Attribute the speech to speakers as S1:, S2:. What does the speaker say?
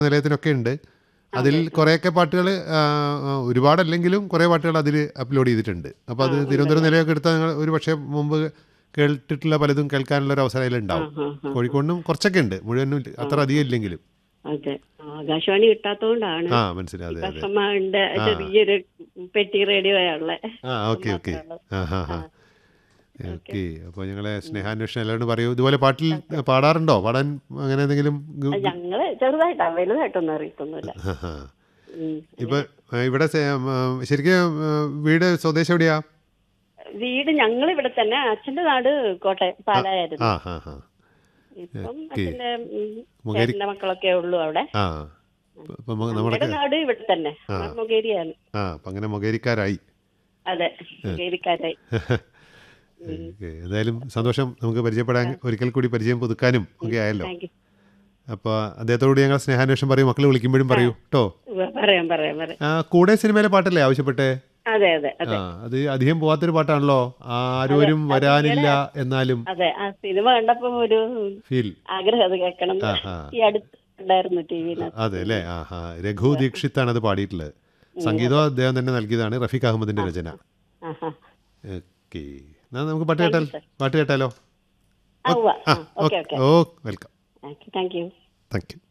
S1: നിലയത്തിനൊക്കെ ഉണ്ട് അതിൽ കുറേയൊക്കെ പാട്ടുകൾ ഒരുപാടല്ലെങ്കിലും കുറേ പാട്ടുകൾ അതിൽ അപ്ലോഡ് ചെയ്തിട്ടുണ്ട് അപ്പോൾ അത് തിരുവനന്തപുരം നിലയൊക്കെ എടുത്താൽ നിങ്ങൾ ഒരു പക്ഷേ മുമ്പ് കേട്ടിട്ടുള്ള പലതും കേൾക്കാനുള്ള ഒരു അവസരം അതിലുണ്ടാവും
S2: ആ, ആ.
S1: കോഴിക്കോടിനും കുറച്ചൊക്കെ ഉണ്ട് മുഴുവനും ഇല്ല. അത്ര അധികം ഇല്ലെങ്കിലും
S2: അതെ ആകാശവാണി കിട്ടാത്തോണ്ടാണ്
S1: ആ മനസ്സിലായി അതെ അതെ
S2: കസമ്മന്റെ ചെറിയൊരു പെട്ടി റേഡിയോ ഉള്ള
S1: ആ ഓക്കെ ഓക്കെ ആ ഹാ ഹാ ഓക്കെ അപ്പോൾ ഞങ്ങളെ സ്നേഹാന്വേഷണം എല്ലാവരും പറയൂ ഇതുപോലെ പാട്ടിൽ പാടാറുണ്ടോ പാടാൻ അങ്ങനെ എന്തെങ്കിലും ഗു-
S2: ഞങ്ങള് ചെറുതായിട്ടാ വലുതായിട്ടൊന്നും അറിയത്തൊന്നുമില്ല
S1: ആ, ആ.
S2: ഉം.
S1: ഇപ്പൊ ആ, ഇവിടെ സെ- ആ, ശരിക്കും ആ, വീട് സ്വദേശം എവിടെയാ
S2: വീട് ഞങ്ങൾ ഇവിടെ തന്നെ അച്ഛന്റെ നാട് കോട്ടയം പാലായിരുന്നു
S1: ആ ഹാ ഹാ
S2: ഇപ്പം
S1: ഓക്കേ.
S2: അച്ഛന്റെ ഉം,
S1: മുഖേരി-
S2: ചേട്ടന്റെ മക്കളൊക്കെ ഉള്ളൂ അവിടെ
S1: ആ ഇപ്പൊ- ഇപ്പൊ മ- നമ്മുടെ
S2: നമ്മുടെ നാട് ഇവിടെ തന്നെ മൊകേരിയാണ്
S1: ആ അപ്പം അങ്ങനെ മൊകേരിക്കാരായി
S2: അതെ മൊകേരിക്കാരായി
S1: ഓക്കെ. എന്തായാലും സന്തോഷം നമുക്ക് പരിചയപ്പെടാൻ ഒരിക്കൽ കൂടി പരിചയം പുതുക്കാനും ഒക്കെ ആയല്ലോ
S2: താങ്ക് യു
S1: അപ്പോൾ അദ്ദേഹത്തോട് ഞങ്ങൾ സ്നേഹാന്വേഷണം പറയും മക്കൾ വിളിക്കുമ്പോഴും പറയൂ കേട്ടോ
S2: പറയാം പറയാം പറയാം
S1: ആ, കൂടെ സിനിമയിലെ പാട്ടല്ലേ ആവശ്യപ്പെട്ടെ
S2: അതെ അതെ അതെ
S1: ആ അത് അധികം പോവാത്തൊരു പാട്ടാണല്ലോ ആരോരും വരാനില്ല എന്നാലും
S2: അതെ ആ സിനിമ കണ്ടപ്പോ ഒരു
S1: ഫീൽ
S2: ആഗ്രഹം അത് കേൾക്കണം
S1: ആ ആ
S2: ഈ അടുത്ത് ഉണ്ടായിരുന്നു ടി വിയില്
S1: അതെ അല്ലേ ആ ഹാ രഘു ദീക്ഷിത്താണ് അത് പാടിയിട്ടുള്ളത് സംഗീതം അദ്ദേഹം തന്നെ നൽകിയതാണ് റഫീഖ് അഹമ്മദിന്റെ രചന
S2: ആഹാ
S1: ഓക്കെ എന്നാ നമുക്ക് പാട്ട് കേട്ടാൽ പാട്ട് കേട്ടാലോ
S2: ആ ഉവ്വ.
S1: ആ
S2: ആ, okay
S1: okay
S2: okay
S1: oh welcome
S2: thank you
S1: thank U